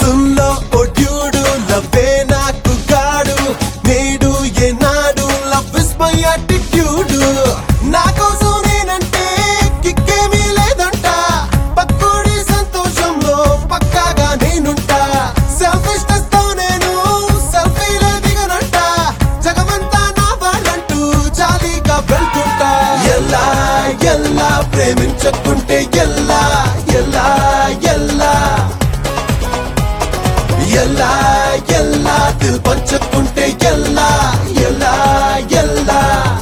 సుల్లో ఒడ్యూడు లవ్వే నాకు గాడు నేడు ఏనాడు లవ్ ఇస్ మై యాటిట్యూడ్ నా కోసం నేనంటే కిక్కేమీ లేదంట పక్కుడి సంతోషంలో పక్కాగా నేనుంటా సెల్ఫిష్నెస్ తో నేను సెల్ఫీలే దిగనంట జగమంతా నా వాళ్ళంటూ జాలీగా వెళ్తుంటా ఎలా ఎలా ప్రేమించకుంటే ఎలా ఎలా ఎలా ఎలా ఎలా దిల్ పంచుకుంటే ఎలా ఎలా ఎలా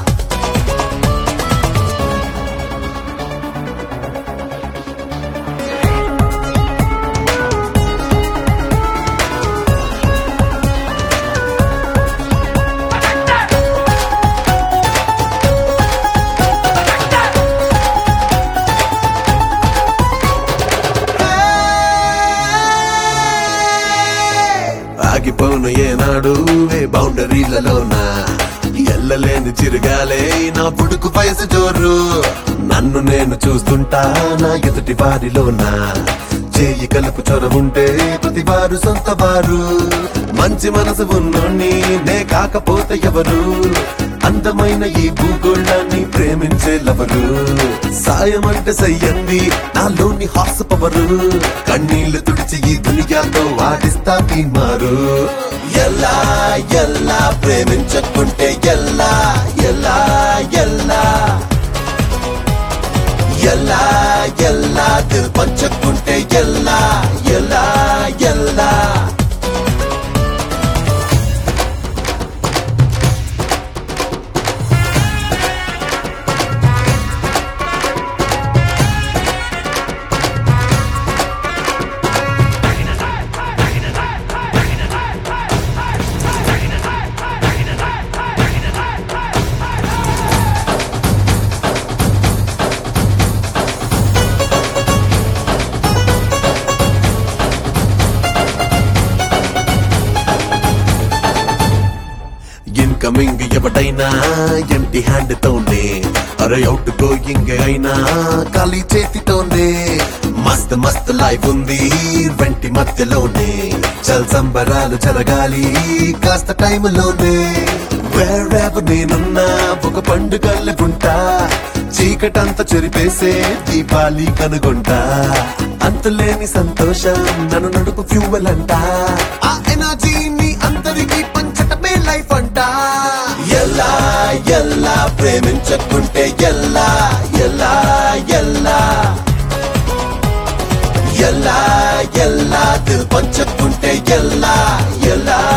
ఆగిపోను ఏనాడు ఏ బౌండరీలలోన ఎల్లలేని చిరగాలే నా పుడుకు వయసు జోరు నన్ను నేను చూస్తుంటా నా ఎదుటి వారిలోన చేయి కలుపు చొరవుంటే ప్రతి వారు సొంత వారు మంచి మనసు ఉన్నోణ్ణి నే కాకపోతే ఎవరు అందమైన ఈ భూగోళాన్ని ప్రేమించే లవరు సాయం అంటే సయ్యంది నాలోని హాస్ పవరు కన్నీళ్లు తుడిచి ఈ దునియాతో ఆడిస్తా తీమారు ఎలా ఎలా ప్రేమించకుంటే ఎలా ఎలా ఎలా ఎలా ఎలా దిల్ పంచకుంటే ఎలా ఎలా ఎలా ఇన్కమింగ్ ఎవడైనా ఎంటి హ్యాండ్ తోనే అరే అవుట్ గోయింగ్ అయినా ఖాళీ చేతితోనే మస్త్ మస్త్ లైఫ్ ఉంది వెంటి మధ్యలోనే చల్ సంబరాలు జరగాలి కాస్త టైంలోనే వేరేవ నేనున్నా ఒక పండుగల్లి ఉంటా చీకటంతా చెరిపేసే దీపాలి కనుగొంటా అంతులేని సంతోషం నన్ను నడుపు ఫ్యూవల్ అంట ఆ ఎనర్జీని అందరికీ పంచటమే లైఫ్ అంట ఎలా ఎలా ప్రేమించకుంటే ఎలా ఎలా ఎలా ఎలా ఎలా దిల్ పంచకుంటే ఎలా ఎలా